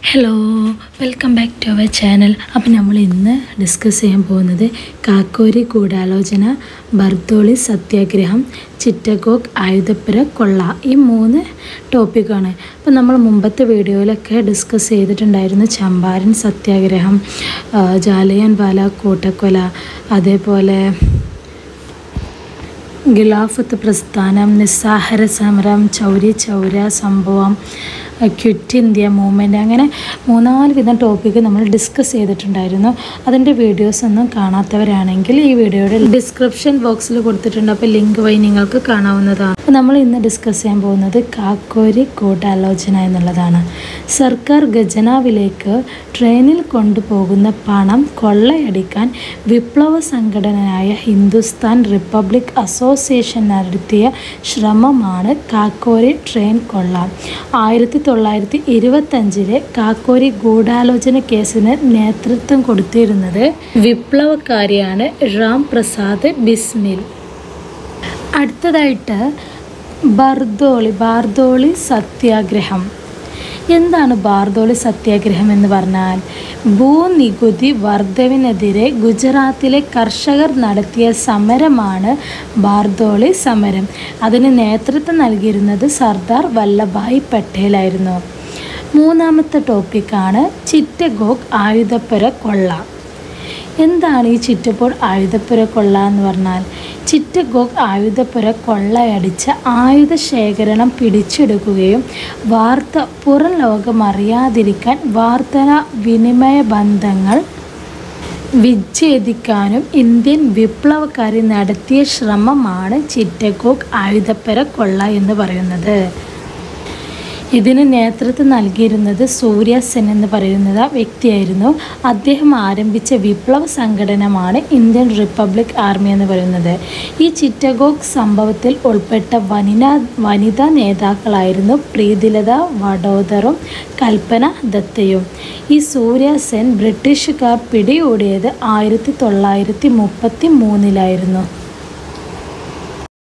hello welcome back to our channel അപ്പം നമ്മൾ ഇന്ന് ഡിസ്കസ് ചെയ്യാൻ പോകുന്നത് കാക്കോരി ഗൂഢാലോചന ബർത്തോളി സത്യാഗ്രഹം ചിറ്റഗോഗ് ആയുധപ്പുര കൊള്ള ഈ മൂന്ന് ടോപ്പിക്കാണ് അപ്പം നമ്മൾ മുമ്പത്തെ വീഡിയോയിലൊക്കെ ഡിസ്കസ് ചെയ്തിട്ടുണ്ടായിരുന്നു ചമ്പാരൻ സത്യാഗ്രഹം ആ, ജാലിയൻ വാല കൂട്ടക്കൊല അതേപോലെ ഖിലാഫത്ത് പ്രസ്ഥാനം നിസ്സാഹര സമരം ചൗരി ചൗര സംഭവം ക്വിറ്റ് ഇന്ത്യ മൂവ്മെൻറ്റ് അങ്ങനെ മൂന്നാല് വിധം ടോപ്പിക്ക് നമ്മൾ ഡിസ്കസ് ചെയ്തിട്ടുണ്ടായിരുന്നു അതിൻ്റെ വീഡിയോസ് ഒന്നും കാണാത്തവരാണെങ്കിൽ ഈ വീഡിയോയുടെ ഡിസ്ക്രിപ്ഷൻ ബോക്സിൽ കൊടുത്തിട്ടുണ്ട് അപ്പോൾ ലിങ്ക് വഴി നിങ്ങൾക്ക് കാണാവുന്നതാണ് അപ്പോൾ നമ്മൾ ഇന്ന് ഡിസ്കസ് ചെയ്യാൻ പോകുന്നത് കാക്കോരി ഗൂഢാലോചന എന്നുള്ളതാണ് സർക്കാർ ഖജനാവിലേക്ക് ട്രെയിനിൽ കൊണ്ടുപോകുന്ന പണം കൊള്ളയടിക്കാൻ വിപ്ലവ സംഘടനയായ ഹിന്ദുസ്ഥാൻ റിപ്പബ്ലിക് അസോസിയേഷൻ നടത്തിയ ശ്രമമാണ് കാക്കോരി ട്രെയിൻ കൊള്ള ആയിരത്തി തൊള്ളായിരത്തി ഇരുപത്തഞ്ചിലെ കാക്കോരി ഗൂഢാലോചന കേസിന് നേതൃത്വം കൊടുത്തിരുന്നത് വിപ്ലവക്കാരിയാണ് റാം പ്രസാദ് ബിസ്മിൽ അടുത്തതായിട്ട് ബർദോളി ബാർദോളി സത്യാഗ്രഹം എന്താണ് ബാർദോളി സത്യാഗ്രഹം എന്ന് പറഞ്ഞാൽ ഭൂനികുതി വർധവിനെതിരെ ഗുജറാത്തിലെ കർഷകർ നടത്തിയ സമരമാണ് ബാർദോളി സമരം അതിന് നേതൃത്വം നൽകിയിരുന്നത് സർദാർ വല്ലഭായ് പട്ടേലായിരുന്നു മൂന്നാമത്തെ ടോപ്പിക്കാണ് ചിറ്റഗോഗ് ആയുധപ്പുര കൊള്ള എന്താണ് ഈ ചിറ്റപ്പോൾ ആയുധപ്പുര കൊള്ള എന്ന് പറഞ്ഞാൽ ചിറ്റഗോഗ് ആയുധപ്പുര കൊള്ളയടിച്ച ആയുധ ശേഖരണം പിടിച്ചെടുക്കുകയും വാർത്ത പുറം ലോകം അറിയാതിരിക്കാൻ വാർത്താ വിനിമയ ബന്ധങ്ങൾ വിച്ഛേദിക്കാനും ഇന്ത്യൻ വിപ്ലവക്കാരി നടത്തിയ ശ്രമമാണ് ചിറ്റഗോഗ് ആയുധപ്പുര കൊള്ള എന്ന് പറയുന്നത് ഇതിന് നേതൃത്വം നൽകിയിരുന്നത് സൂര്യ സെൻ എന്ന് പറയുന്നത് വ്യക്തിയായിരുന്നു അദ്ദേഹം ആരംഭിച്ച വിപ്ലവ സംഘടനമാണ് ഇന്ത്യൻ റിപ്പബ്ലിക് ആർമി എന്ന് പറയുന്നത് ഈ ചിറ്റഗോഗ് സംഭവത്തിൽ ഉൾപ്പെട്ട വനിതാ വനിതാ നേതാക്കളായിരുന്നു പ്രീതിലത വഡോദറും കൽപ്പന ദത്തയും ഈ സൂര്യ സെൻ ബ്രിട്ടീഷുകാർ പിടികൂടിയത് ആയിരത്തി തൊള്ളായിരത്തി മുപ്പത്തി മൂന്നിലായിരുന്നു